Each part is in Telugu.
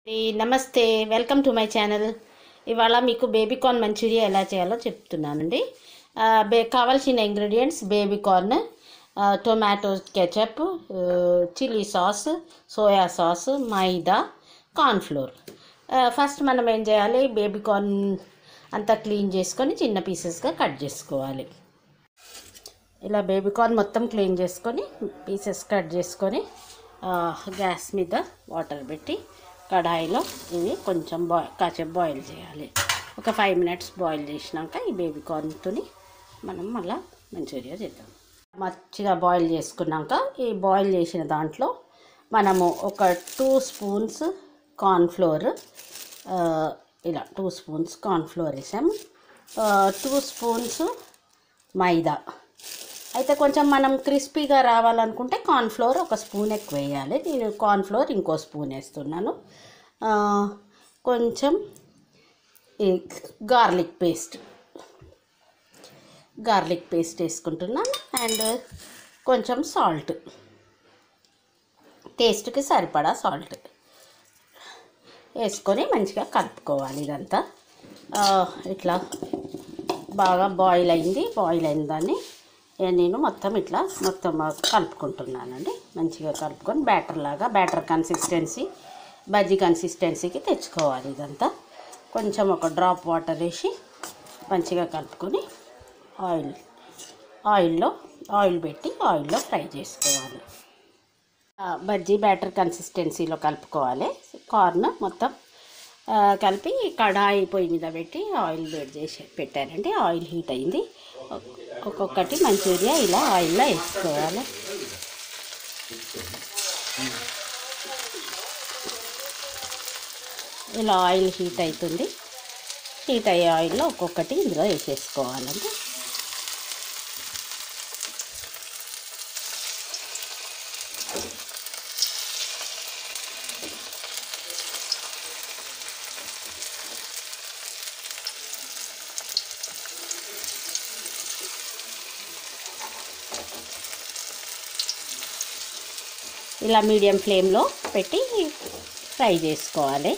ఈ నమస్తే వెల్కమ్ టు మై ఛానల్ ఇవాళ మీకు బేబీ కార్న్ మంచూరియా ఎలా చేయాలో చెప్తున్నానండి ఆ, బే కావాల్సిన ఇంగ్రీడియంట్స్ బేబీ కార్న్ ఆ, టొమాటో కెచప్ ఆ, chilli sauce soya sauce maida cornflour ఆ, ఫస్ట్ మనం ఏం చేయాలి బేబీ కార్న్ అంతా క్లీన్ చేసుకొని చిన్న పీసెస్గా కట్ చేసుకోవాలి ఇలా బేబీ కార్న్ మొత్తం క్లీన్ చేసుకొని పీసెస్ కట్ చేసుకొని ఆ, గ్యాస్ మీద వాటర్ పెట్టి కడాయిలో ఇవి కొంచెం బాయ్ కాసేపు బాయిల్ చేయాలి ఒక ఫైవ్ మినిట్స్ బాయిల్ చేసినాక ఈ బేబీ కార్న్తోని మనం మళ్ళీ మంచూరియా చేద్దాం మంచిగా బాయిల్ చేసుకున్నాక ఈ బాయిల్ చేసిన దాంట్లో మనము ఒక టూ స్పూన్స్ కార్న్ఫ్లోర్ ఇలా టూ స్పూన్స్ కార్న్ఫ్లోర్ వేసాము టూ స్పూన్స్ మైదా అయితే కొంచెం మనం క్రిస్పీగా రావాలనుకుంటే కార్న్ఫ్లోర్ ఒక స్పూన్ ఎక్కువ వేయాలి నేను కార్న్ఫ్లోర్ ఇంకో స్పూన్ వేస్తున్నాను ఆ, కొంచెం ఈ గార్లిక్ పేస్ట్ గార్లిక్ పేస్ట్ వేసుకుంటున్నాను అండ్ కొంచెం సాల్ట్ టేస్ట్కి సరిపడా సాల్ట్ వేసుకొని మంచిగా కలుపుకోవాలి ఇదంతా ఆ, ఇట్లా బాగా బాయిల్ అయింది బాయిల్ అయిన దాన్ని ఏ నేను మొత్తం ఇట్లా మొత్తం కలుపుకుంటున్నానండి మంచిగా కలుపుకొని బ్యాటర్ లాగా బ్యాటర్ కన్సిస్టెన్సీ బజ్జీ కన్సిస్టెన్సీకి తెచ్చుకోవాలి ఇదంతా కొంచెం ఒక డ్రాప్ వాటర్ వేసి మంచిగా కలుపుకొని ఆయిల్ ఆయిల్లో ఆయిల్ పెట్టి ఆయిల్లో ఫ్రై చేసుకోవాలి ఆ, బజ్జీ బ్యాటర్ కన్సిస్టెన్సీలో కలుపుకోవాలి కార్న్ మొత్తం ఆ, కలిపి కడాయి పొయ్యి మీద పెట్టి ఆయిల్ వేడి చేసి పెట్టానండి ఆయిల్ హీట్ అయింది ఒక్- ఒక్కొక్కటి మంచూరియా ఇలా ఆయిల్లో వేసుకోవాలి ఇలా ఆయిల్ హీట్ అవుతుంది హీట్ అయ్యే ఆయిల్లో ఒక్కొక్కటి ఇందులో వేసేసుకోవాలండి ఇలా మీడియం ఫ్లేమ్లో పెట్టి ఫ్రై చేసుకోవాలి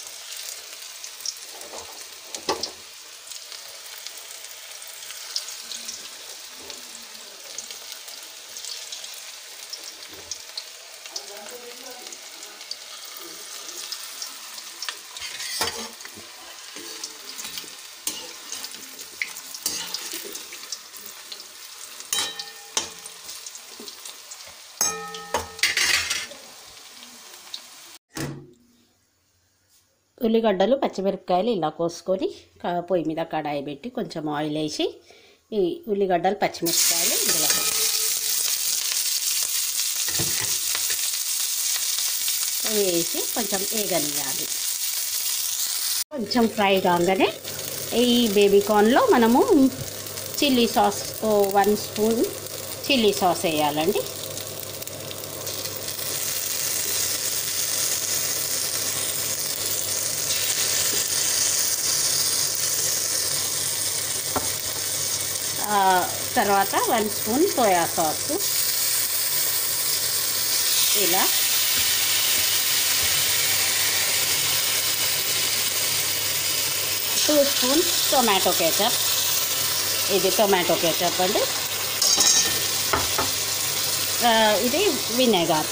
ఉల్లిగడ్డలు పచ్చిమిరపకాయలు ఇలా కోసుకొని క- పొయ్యి మీద కడాయి పెట్టి కొంచెం ఆయిల్ వేసి ఈ ఉల్లిగడ్డలు పచ్చిమిరపకాయలు ఇందులో వేసి కొంచెం వేగనియాలి కొంచెం ఫ్రై కాగానే ఈ బేబీ కార్న్లో మనము చిల్లీ సాస్ ఓ వన్ స్పూన్ చిల్లీ సాస్ వేయాలండి ఆ, తర్వాత వన్ స్పూన్ సోయా సాస్ ఇలా టూ స్పూన్స్ టొమాటో కేచప్ ఇది టొమాటో కేచప్ అండి ఆ, ఇది వినేగార్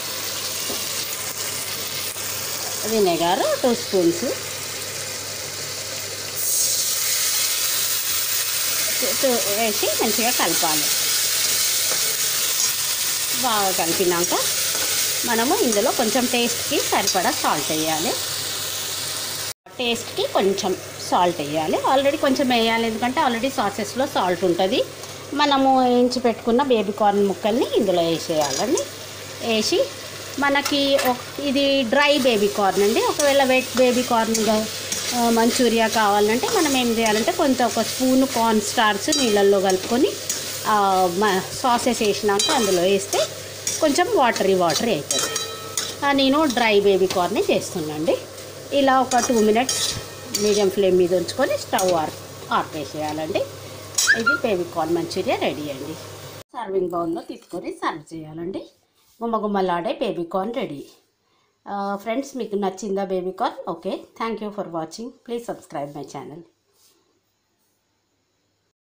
వినేగారు టూ స్పూన్స్ టు- వేసి మంచిగా కలపాలి బాగా కలిపినాక మనము ఇందులో కొంచెం టేస్ట్కి సరిపడా సాల్ట్ వేయాలి టేస్ట్కి కొంచెం సాల్ట్ వేయాలి ఆల్రెడీ కొంచెం వేయాలి ఎందుకంటే ఆల్రెడీ సాసెస్లో సాల్ట్ ఉంటుంది మనము వేయించి పెట్టుకున్న బేబీ కార్న్ ముక్కల్ని ఇందులో వేసేయాలండి వేసి మనకి ఒక- ఇది డ్రై బేబీ కార్న్ అండి ఒకవేళ వెట్ బేబీ కార్న్ ఆ, మంచూరియా కావాలంటే మనం ఏం చేయాలంటే కొంత ఒక స్పూన్ కార్న్ స్టార్స్ నీళ్ళల్లో కలుపుకొని ఆ, మ- సాసెస్ వేసినాక అందులో వేస్తే కొంచెం వాటరీ వాటరీ అవుతుంది ఆ, నేను డ్రై బేబీ కార్న్ చేస్తున్నాండి ఇలా ఒక టూ మినిట్స్ మీడియం ఫ్లేమ్ మీద ఉంచుకొని స్టవ్ ఆర్ ఆర్పేసేయాలండి ఇది బేబీ కార్న్ మంచూరియా రెడీ అండి సర్వింగ్ బౌల్లో తీసుకొని సర్వ్ చేయాలండి గుమ్మగుమ్మలాడే బేబీ కార్న్ రెడీ ఫ్రెండ్స్ మీకు నచ్చిందా baby corn okay thank you for watching please subscribe my channel